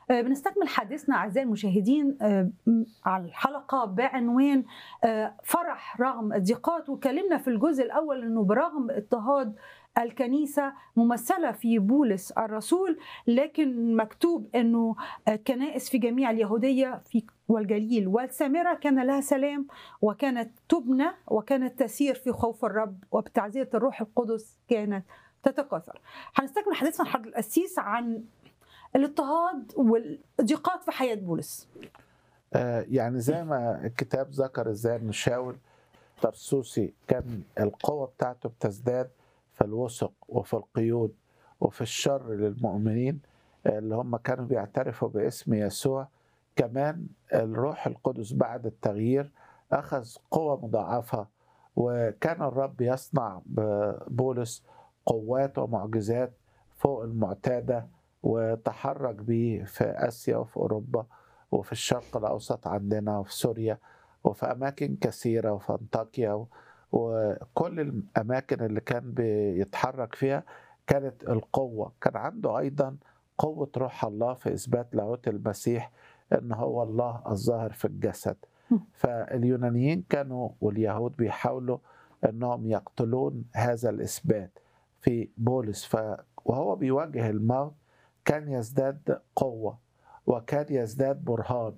آه، بنستكمل حديثنا أعزائي المشاهدين آه، م- على الحلقة بعنوان آه، فرح رغم الضيقات وكلمنا في الجزء الأول أنه برغم اضطهاد الكنيسة ممثلة في بولس الرسول لكن مكتوب أنه كنائس في جميع اليهودية في والجليل والسامرة كان لها سلام وكانت تبنى وكانت تسير في خوف الرب وبتعزية الروح القدس كانت تتكاثر هنستكمل حديثنا عن حضر القسيس عن الاضطهاد والضيقات في حياة بولس آه، يعني زي ما الكتاب ذكر ازاي ان شاول ترسوسي كان القوة بتاعته بتزداد في الوثق وفي القيود وفي الشر للمؤمنين آه، اللي هم كانوا بيعترفوا باسم يسوع كمان الروح القدس بعد التغيير أخذ قوة مضاعفة وكان الرب يصنع ببولس قوات ومعجزات فوق المعتادة وتحرك بيه في آسيا وفي أوروبا وفي الشرق الأوسط عندنا وفي سوريا وفي أماكن كثيرة وفي أنطاكيا و- وكل الأماكن اللي كان بيتحرك فيها كانت القوة كان عنده أيضا قوة روح الله في إثبات لاهوت المسيح إن هو الله الظاهر في الجسد م. فاليونانيين كانوا واليهود بيحاولوا أنهم يقتلون هذا الإثبات في بولس ف وهو بيواجه الموت كان يزداد قوة وكان يزداد برهان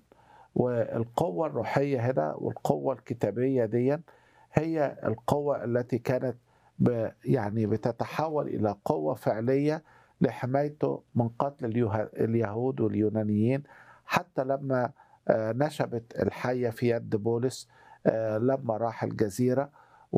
والقوة الروحية هنا والقوة الكتابية دي هي القوة التي كانت ب يعني بتتحول إلى قوة فعلية لحمايته من قتل اليه- اليهود واليونانيين حتى لما آه، نشبت الحية في يد بولس آه، لما راح الجزيرة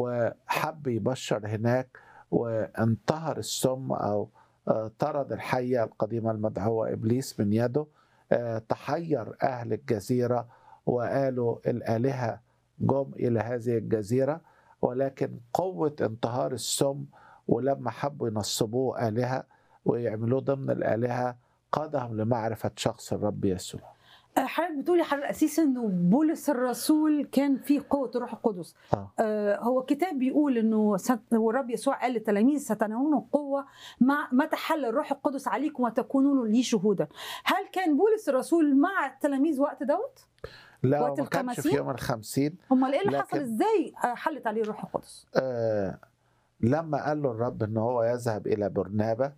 وحب يبشر هناك وانتهر السم أو آه، طرد الحية القديمة المدعوة إبليس من يده آه، تحير أهل الجزيرة وقالوا الآلهة جم إلى هذه الجزيرة ولكن قوة انتهار السم ولما حبوا ينصبوه آلهة ويعملوه ضمن الآلهة قادهم لمعرفة شخص الرب يسوع آه، حضرتك بتقولي حضرتك القسيس انه بولس الرسول كان فيه قوه الروح القدس آه. آه، هو الكتاب بيقول انه ست- والرب يسوع قال للتلاميذ ستنالون قوه مع متى حل الروح القدس عليكم وتكونون لي شهودا هل كان بولس الرسول مع التلاميذ وقت دوت لا وقت ما كانش في الخمسين؟ يوم الخمسين امال ايه اللي لكن- حصل ازاي آه، حلت عليه الروح القدس آه لما قال له الرب ان هو يذهب الى برنابا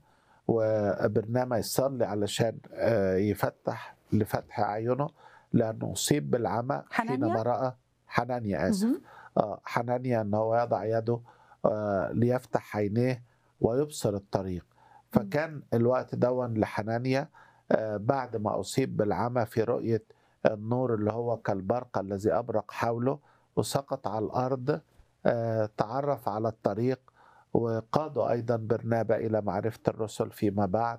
وبرنابا يصلي علشان آه يفتح لفتح اعينه لانه اصيب بالعمى حنانيا؟ حينما راى حنانيا اسف مهم. آه حنانيا ان هو يضع يده آه ليفتح عينيه ويبصر الطريق فكان الوقت دون لحنانيا آه بعد ما اصيب بالعمى في رؤيه النور اللي هو كالبرق الذي ابرق حوله وسقط على الارض آه تعرف على الطريق وقادوا ايضا برنابا الى معرفه الرسل فيما بعد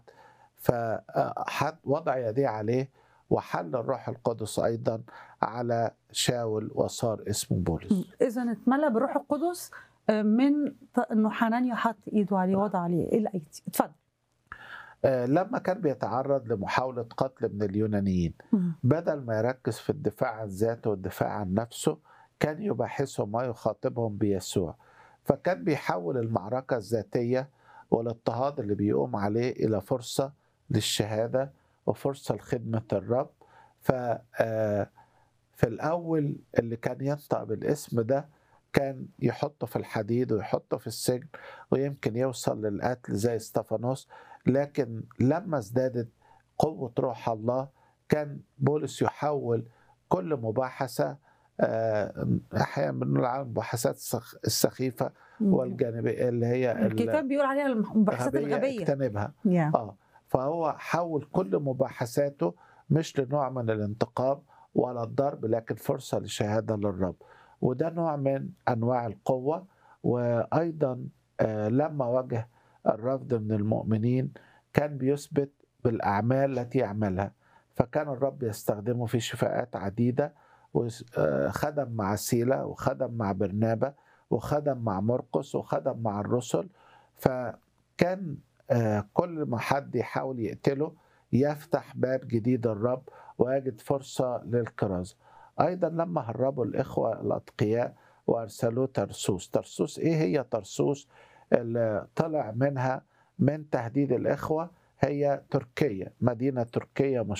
فوضع يديه عليه وحل الروح القدس ايضا على شاول وصار اسمه بولس اذا اتملى بالروح القدس آه، من ط- انه حنانيا حط ايده عليه وضع عليه الايدي اتفضل آه، لما كان بيتعرض لمحاولة قتل من اليونانيين مم. بدل ما يركز في الدفاع عن ذاته والدفاع عن نفسه كان يباحثهم ويخاطبهم بيسوع فكان بيحول المعركة الذاتية والاضطهاد اللي بيقوم عليه إلى فرصة للشهادة وفرصة لخدمة الرب ف آه، في الأول اللي كان ينطق بالاسم ده كان يحطه في الحديد ويحطه في السجن ويمكن يوصل للقتل زي استفانوس لكن لما ازدادت قوة روح الله كان بولس يحول كل مباحثة آه، أحيانا بنقول على المباحثات السخ- السخيفة والجانبية اللي هي الكتاب بيقول عليها المباحثات الغبية الغبيه اجتنبها يا. اه فهو حول كل مباحثاته مش لنوع من الانتقام ولا الضرب لكن فرصة لشهادة للرب وده نوع من أنواع القوة وأيضا آه، لما واجه الرفض من المؤمنين كان بيثبت بالأعمال التي يعملها فكان الرب يستخدمه في شفاءات عديدة وخدم مع سيلا وخدم مع برنابا وخدم مع مرقس وخدم مع الرسل فكان آه، كل ما حد يحاول يقتله يفتح باب جديد الرب ويجد فرصة للكرازة أيضا لما هربوا الإخوة الأتقياء وأرسلوه ترسوس ترسوس إيه هي ترسوس اللي طلع منها من تهديد الإخوة هي تركيا مدينة تركية